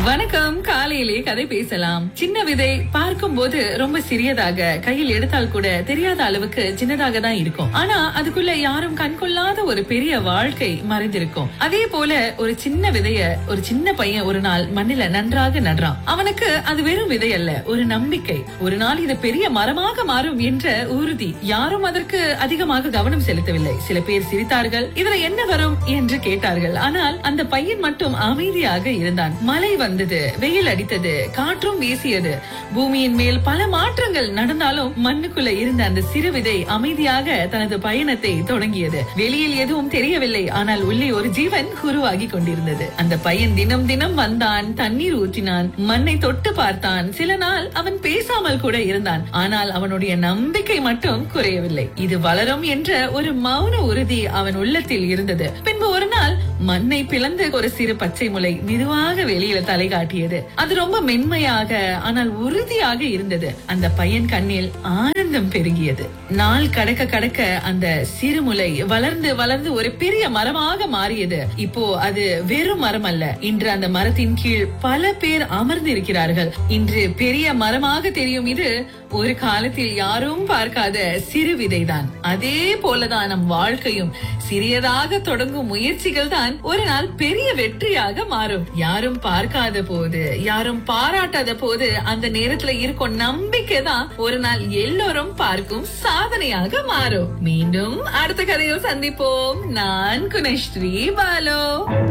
வணக்கம் காலையிலே கதை பேசலாம் சின்ன விதை பார்க்கும் போது ரொம்ப சிறியதாக கையில் எடுத்தால் கூட தெரியாத அளவுக்கு சின்னதாக தான் இருக்கும் ஆனா அதுக்குள்ள யாரும் கண்கொள்ளாத ஒரு பெரிய வாழ்க்கை மறைந்திருக்கும் அதே போல ஒரு சின்ன விதைய ஒரு சின்ன பையன் ஒரு நாள் மண்ணில நன்றாக நடுறான் அவனுக்கு அது வெறும் விதை அல்ல ஒரு நம்பிக்கை ஒரு நாள் இது பெரிய மரமாக மாறும் என்ற உறுதி யாரும் அதற்கு அதிகமாக கவனம் செலுத்தவில்லை சில பேர் சிரித்தார்கள் இதுல என்ன வரும் என்று கேட்டார்கள் ஆனால் அந்த பையன் மட்டும் அமைதியாக இருந்தான் மழை வந்தது வெயில் அடித்தது காற்றும் வீசியது பூமியின் மேல் பல மாற்றங்கள் நடந்தாலும் மண்ணுக்குள்ள இருந்த அந்த சிறு விதை அமைதியாக தனது பயணத்தை தொடங்கியது வெளியில் எதுவும் தெரியவில்லை ஆனால் உள்ளே ஒரு ஜீவன் உருவாகி கொண்டிருந்தது அந்த பையன் தினம் தினம் வந்தான் தண்ணீர் ஊற்றினான் மண்ணை தொட்டு பார்த்தான் சில நாள் அவன் பேசாமல் கூட இருந்தான் ஆனால் அவனுடைய நம்பிக்கை மட்டும் குறையவில்லை இது வளரும் என்ற ஒரு மௌன உறுதி அவன் உள்ளத்தில் இருந்தது பின்பு ஒரு நாள் மண்ணை பிளந்து ஒரு சிறு பச்சை முளை மெதுவாக வெளியில தலை காட்டியது அது ரொம்ப மென்மையாக ஆனால் உறுதியாக இருந்தது அந்த பையன் கண்ணில் ஆனந்தம் பெருகியது நாள் கடக்க கடக்க அந்த சிறுமுலை வளர்ந்து வளர்ந்து ஒரு பெரிய மரமாக மாறியது இப்போ அது வெறும் மரம் அல்ல இன்று அந்த மரத்தின் கீழ் பல பேர் அமர்ந்து இருக்கிறார்கள் இன்று பெரிய மரமாக தெரியும் இது ஒரு காலத்தில் யாரும் பார்க்காத சிறு விதைதான் அதே போலதான் நம் வாழ்க்கையும் சிறியதாக தொடங்கும் முயற்சிகள் தான் ஒரு நாள் பெரிய வெற்றியாக மாறும் யாரும் பார்க்காத போது யாரும் பாராட்டாத போது அந்த நேரத்துல இருக்கும் நம்பிக்கை தான் ஒரு நாள் எல்லோரும் பார்க்கும் சாதனையாக மாறும் மீண்டும் அடுத்த கதையில் சந்திப்போம் நான் குணஸ்ரீ பாலோ